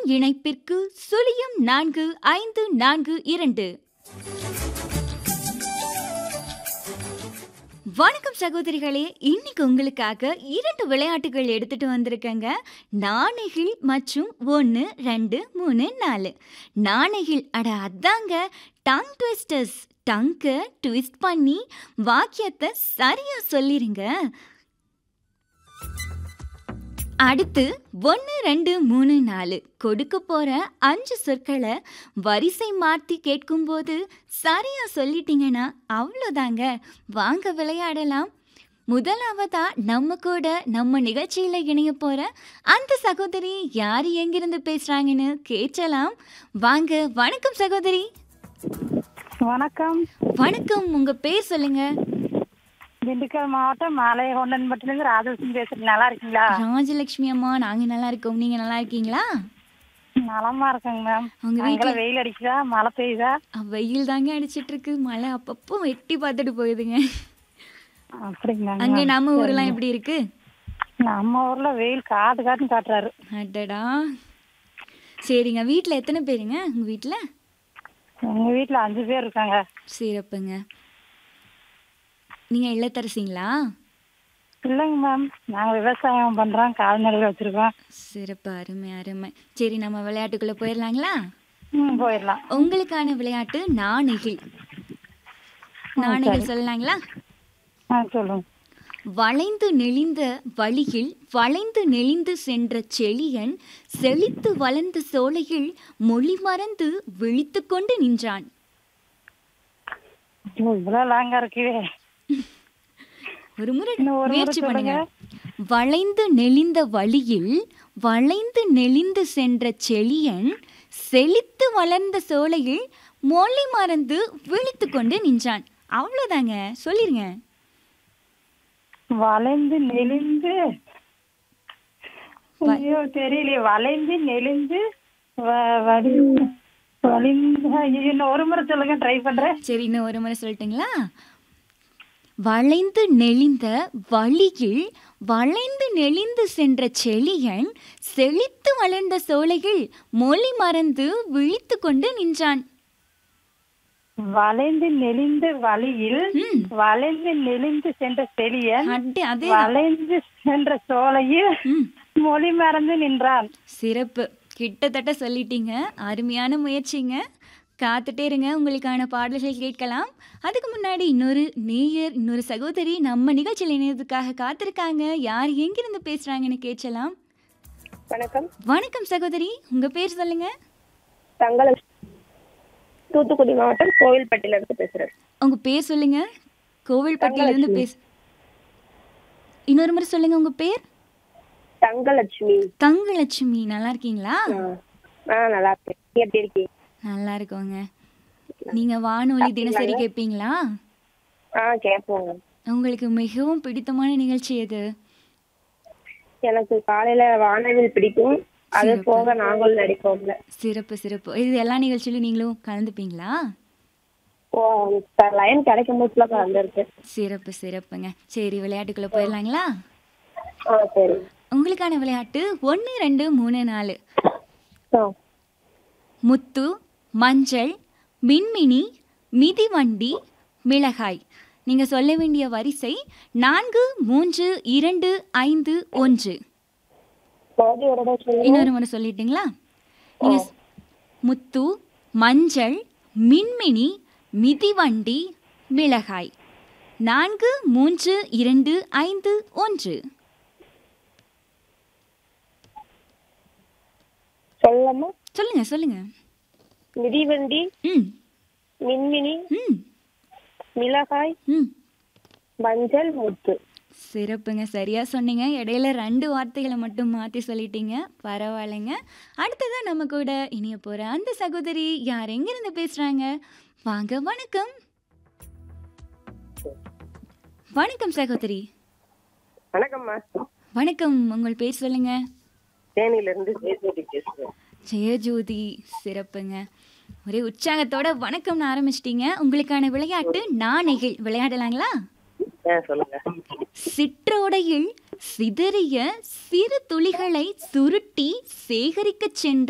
இணைப்பிற்கு சுழியம் நான்கு ஐந்து நான்கு இரண்டு வணக்கம் சகோதரிகளே இன்னைக்கு உங்களுக்காக இரண்டு விளையாட்டுகள் எடுத்துட்டு வந்திருக்கேங்க நாணயகில் மற்றும் ஒன்று ரெண்டு மூணு நாலு நாணயகில் அட அதாங்க டங் ட்விஸ்டர்ஸ் டங்கை ட்விஸ்ட் பண்ணி வாக்கியத்தை சரியா சொல்லிருங்க அடுத்து ஒன்று ரெண்டு மூணு நாலு கொடுக்க போற அஞ்சு சொற்களை வரிசை மாற்றி கேட்கும்போது சரியா சொல்லிட்டீங்கன்னா அவ்வளோதாங்க வாங்க விளையாடலாம் முதலாவதா நம்ம கூட நம்ம நிகழ்ச்சியில் இணைய போற அந்த சகோதரி யார் எங்கிருந்து பேசுறாங்கன்னு கேட்கலாம் வாங்க வணக்கம் சகோதரி வணக்கம் வணக்கம் உங்க பேர் சொல்லுங்க திண்டுக்கல் மாவட்டம் மாலையகொண்டன்பட்டிலேருந்து ராஜலட்சுமி பேசுறேன் நல்லா இருக்கீங்களா ராஜலட்சுமி அம்மா நாங்க நல்லா இருக்கோம் நீங்க நல்லா இருக்கீங்களா நலமா இருக்கேங்க மேம் உங்க அங்கெல்லாம் வீட்டுல வெயில் அடிக்குதா மழை பெய்யுதா அஹ், வெயில் தாங்க அடிச்சிட்டு இருக்கு மழை அப்பப்போ வெட்டி பார்த்துட்டு போகுதுங்க அப்படிங்களா அங்க நம்ம ஊர்லாம் எப்படி இருக்கு நம்ம ஊர்ல வெயில் காட்டு காட்டுன்னு காட்டுறாரு அடடா சரிங்க வீட்டில் எத்தனை பேருங்க உங்க வீட்டில் எங்க வீட்டுல அஞ்சு பேர் இருக்காங்க சிறப்புங்க நீங்க இல்லத்தரசிங்களா இல்லைங்க மேம் நாங்க விவசாயம் பண்றோம் கால்நடைகள் வச்சிருக்கோம் சிறப்பு அருமை அருமை சரி நம்ம விளையாட்டுக்குள்ள போயிடலாங்களா ம் போயிடலாம் உங்களுக்கான விளையாட்டு நாணெகில் நாணெகில் சொல்லலாங்களா ஆ சொல்லுங்க வளைந்து நெளிந்த வழியில் வளைந்து நெளிந்து சென்ற செழியன் செழித்து வளர்ந்த சோலையில் மொழி மறந்து விழித்து கொண்டு நின்றான் ஐயோ, இவ்வளவு லாங்கா இருக்குவே ஒரு முறை இன்னும் ஒரு முறை முயற்சி பண்ணுங்க சொல்லுங்க. வளைந்து நெளிந்த வழியில் வளைந்து நெளிந்து சென்ற செழியன் செழித்து வளர்ந்த சோலையில் மொழி மறந்து விழித்து கொண்டு நின்றான் அவ்வளோதாங்க சொல்லிருங்க வளைந்து நெளிந்து ஐயோ தெரியலையே வளைந்து நெளிந்து வ- வடி வலிந்து ஐயோ, இன்னும் ஒரு முறை சொல்லுங்க ட்ரை பண்றேன் சரி இன்னும் ஒரு முறை சொல்லட்டுங்களா வளைந்து நெளிந்த வழியில் வளைந்து நெளிந்து சென்ற செழியன் செழித்து வளர்ந்த சோலையில் மொழி மறந்து விழித்து கொண்டு நின்றான் வளைந்து நெளிந்த வழியில் ம். வளைந்து நெளிந்து சென்ற செழியன் அட்டே அதே வளைந்து சென்ற சோலையில் ம் மொழி மறந்து நின்றான் சிறப்பு கிட்டத்தட்ட சொல்லிட்டீங்க அருமையான முயற்சிங்க காத்துட்டே இருங்க உங்களுக்கான பாடல்கள் கேட்கலாம் அதுக்கு முன்னாடி இன்னொரு நேயர் இன்னொரு சகோதரி நம்ம நிகழ்ச்சியில் இணையதுக்காக காத்திருக்காங்க யார் எங்கிருந்து பேசுறாங்கன்னு கேட்கலாம் வணக்கம் வணக்கம் சகோதரி உங்க பேர் சொல்லுங்க தங்கலட்சுமி தூத்துக்குடி மாவட்டம் கோவில்பட்டியில இருந்து பேசுறேன் உங்க பேர் சொல்லுங்க கோவில்பட்டியில இருந்து பேச இன்னொரு முறை சொல்லுங்க உங்க பேர் தங்கலட்சுமி தங்கலட்சுமி நல்லா இருக்கீங்களா ஆ. ஆ நல்லா இருக்கேன் நீங்க எப்படி இருக்கீங்க நல்லா இருக்கோங்க நீங்க வானொலி தினசரி கேட்பீங்களா ஆ கேட்போங்க உங்களுக்கு மிகவும் பிடித்தமான நிகழ்ச்சி எது எனக்கு காலையில வானவில் பிடிக்கும் அது போக நாங்களும் நடிப்போம்ல சிறப்பு சிறப்பு இது எல்லா நிகழ்ச்சியிலும் நீங்களும் கலந்துப்பீங்களா ஓ லைன் கிடைக்கும் போதுல வந்திருக்கு சிறப்பு சிறப்புங்க சரி விளையாட்டுக்குள்ள போயிடலாங்களா ஆ சரி உங்களுக்கான விளையாட்டு ஒன்று ரெண்டு மூணு நாலு ஆ முத்து மஞ்சள் மின்மினி மிதிவண்டி மிளகாய் நீங்க சொல்ல வேண்டிய வரிசை நான்கு மூன்று இரண்டு ஐந்து ஒன்று மறுபடியும் ஒரு தடவை சொல்லுங்க இன்னொரு முறை சொல்லிட்டீங்களா நீங்க ஸ்- முத்து மஞ்சள் மின்மினி மிதிவண்டி மிளகாய் நான்கு மூன்று இரண்டு ஐந்து ஒன்று சொல்லலாமா சொல்லுங்க சொல்லுங்க மிதிவண்டி ம் மின்மினி ம் மிளகாய் ம் மஞ்சள் முத்து சிறப்புங்க சரியா சொன்னீங்க இடையில ரெண்டு வார்த்தைகளை மட்டும் மாற்றி சொல்லிட்டீங்க பரவாயில்லைங்க அடுத்ததான் நம்ம கூட இனிய போகிற அந்த சகோதரி யார் எங்கிருந்து பேசுகிறாங்க வாங்க வணக்கம் வணக்கம் சகோதரி வணக்கம்மா வணக்கம் உங்கள் பேர் சொல்லுங்க தேனியில இருந்து ஜெயஜோதி பேசுறேன் ஜெயஜோதி சிறப்புங்க ஒரே உற்சாகத்தோட வணக்கம்னு ஆரம்பிச்சிட்டீங்க உங்களுக்கான விளையாட்டு நாணெகில் விளையாடலாங்களா ஆ சொல்லுங்க சிற்றோடையில் சிதறிய சிறு துளிகளை சுருட்டி சேகரிக்கச் சென்ற